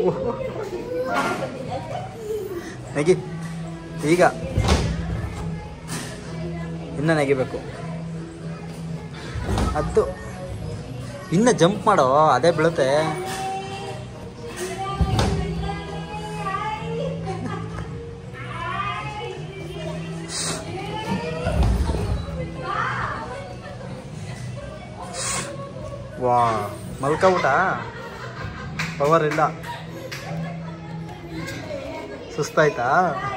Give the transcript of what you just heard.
ನೆಗಿ ಈಗ ಇನ್ನ ನೆಗಿಬೇಕು ಅದು ಇನ್ನ ಜಂಪ್ ಮಾಡೋ ಅದೇ ಬೀಳುತ್ತೆ ವಾ ಮಲ್ಕೊಬಿಟ್ಟ ಪವರ್ ಇಲ್ಲ ಸುಸ್ತಾಯ್ತಾ